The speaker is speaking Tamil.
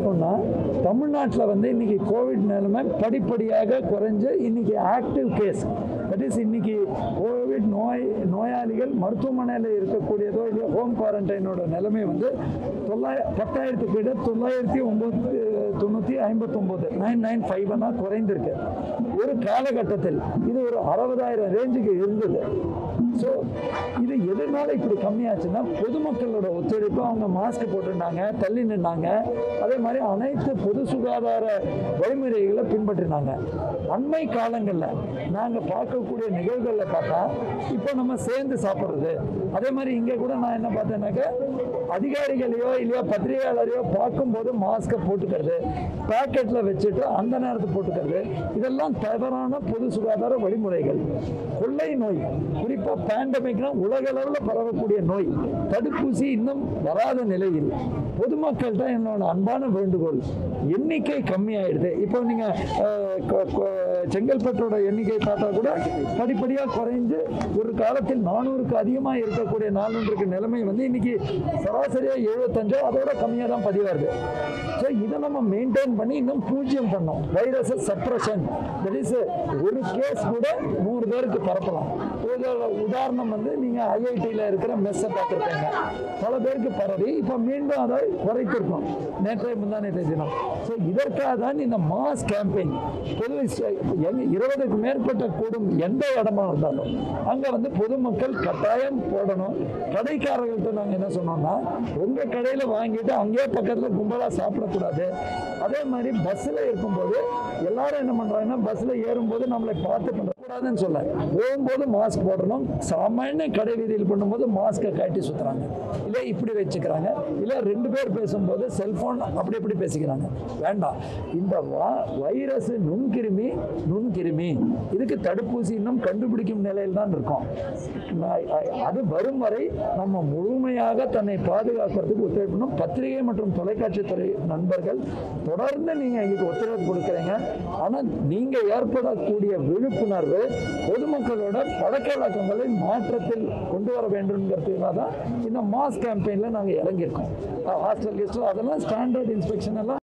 இருக்கோம்னா தமிழ்நாட்டில் வந்து இன்னைக்கு கோவிட் நிலைமை படிப்படியாக குறைஞ்சு இன்னைக்கு ஆக்டிவ் கேஸ் தட் இஸ் இன்னைக்கு கோவிட் நோய் நோயாளிகள் மருத்துவமனையில் இருக்கக்கூடியதோ இல்லை ஹோம் குவாரண்டைனோட நிலைமை வந்து தொள்ளாய பத்தாயிரத்துக்கு விட தொள்ளாயிரத்தி ஒம்பது தொண்ணூற்றி ஐம்பத்தொம்போது நைன் நைன் ஃபைவ்னா குறைந்திருக்கு ஒரு காலகட்டத்தில் இது ஒரு அறுபதாயிரம் ரேஞ்சுக்கு இருந்தது ஸோ இது எதனால இப்படி கம்மியாச்சுன்னா பொதுமக்களோட ஒத்துழைப்பு அவங்க மாஸ்க் போட்டிருந்தாங்க தள்ளி நின்னாங்க அதே மாதிரி அனைத்து பொது சுகாதார வழிமுறைகளை பின்பற்றினாங்க அண்மை காலங்களில் நாங்கள் பார்க்கக்கூடிய நிகழ்வுகளில் பார்த்தா இப்போ நம்ம சேர்ந்து சாப்பிட்றது அதே மாதிரி இங்கே கூட நான் என்ன பார்த்தேன்னாக்க அதிகாரிகளையோ இல்லையோ பத்திரிகையாளரையோ பார்க்கும்போது மாஸ்க்கை போட்டுக்கிறது பேக்கெட்டில் வச்சுட்டு அந்த நேரத்தில் போட்டுக்கிறது இதெல்லாம் தவறான பொது சுகாதார வழிமுறைகள் கொள்ளை நோய் குறிப்பாக பேண்டமிக்னா உலக அளவில் பரவக்கூடிய நோய் தடுப்பூசி இன்னும் வராத நிலையில் பொதுமக்கள்கிட்ட என்னோட அன்பான வேண்டுகோள் எண்ணிக்கை கம்மியாயிடுது இப்போ நீங்கள் செங்கல்பட்டோட எண்ணிக்கை பார்த்தா கூட படிப்படியாக குறைந்து ஒரு காலத்தில் நானூறுக்கு அதிகமாக இருக்கக்கூடிய நானூறுக்கு நிலைமை வந்து இன்னைக்கு சராசரியாக எழுபத்தஞ்சோ அதோட கம்மியாக தான் பதிவாகுது ஸோ இதை நம்ம மெயின்டைன் பண்ணி இன்னும் பூஜ்ஜியம் பண்ணோம் வைரஸ் சப்ரஷன் தட் இஸ் ஒரு கேஸ் கூட நூறு பேருக்கு பரப்பலாம் உத- உதாரணம் வந்து நீங்கள் ஐஐடியில் இருக்கிற மெஸ்ஸை பார்த்துருப்பீங்க பல பேருக்கு பரவி இப்போ மீண்டும் அதை குறைத்திருக்கோம் நேற்றைய முந்தானத்தை தினம் ஸோ இதற்காக தான் இந்த மாஸ் கேம்பெயின் பொது எங்க இருபதுக்கு மேற்பட்ட கூடும் எந்த இடமா இருந்தாலும் அங்கே வந்து பொதுமக்கள் கட்டாயம் போடணும் கடைக்காரர்கள்ட்ட நாங்கள் என்ன சொன்னோம்னா உங்கள் கடையில் வாங்கிட்டு அங்கேயே பக்கத்தில் கும்பலாக சாப்பிடக்கூடாது அதே மாதிரி பஸ்ஸில் இருக்கும்போது எல்லாரும் என்ன பண்ணுறாங்கன்னா பஸ்ஸில் ஏறும்போது நம்மளை பார்த்து பண்ணக்கூடாதுன்னு சொல்ல போகும்போது மாஸ்க் போடணும் சாமானிய கடை வீதியில் பண்ணும்போது மாஸ்க்கை கட்டி சுற்றுறாங்க இல்லை இப்படி வச்சுக்கிறாங்க இல்லை ரெண்டு பேர் பேசும்போது செல்ஃபோன் அப்படி இப்படி பேசிக்கிறாங்க வேண்டாம் இந்த வா வைரஸ் நுண்கிருமி நுண்கிருமி இதுக்கு தடுப்பூசி இன்னும் கண்டுபிடிக்கும் நிலையில் தான் இருக்கோம் நான் அ- அது வரும் வரை நம்ம முழுமையாக தன்னை பாதுகாக்கிறதுக்கு ஒத்துழைக்கணும் பத்திரிகை மற்றும் தொலைக்காட்சி துறை நண்பர்கள் தொடர்ந்து நீங்கள் எங்களுக்கு ஒத்துழைப்பு கொடுக்குறீங்க ஆனால் நீங்கள் ஏற்படக்கூடிய விழிப்புணர்வு பொதுமக்களோட பழக்க வழக்கங்களை மாற்றத்தில் கொண்டு வர வேண்டும்ங்கிறதுக்காக தான் இந்த மாஸ் கேம்பெயினில் நாங்கள் இறங்கியிருக்கோம் ஹாஸ்டல் கெஸ்ட் அதெல்லாம் ஸ்டாண்டர்ட் இன்ஸ்பெக்ஷன் எல்லாம்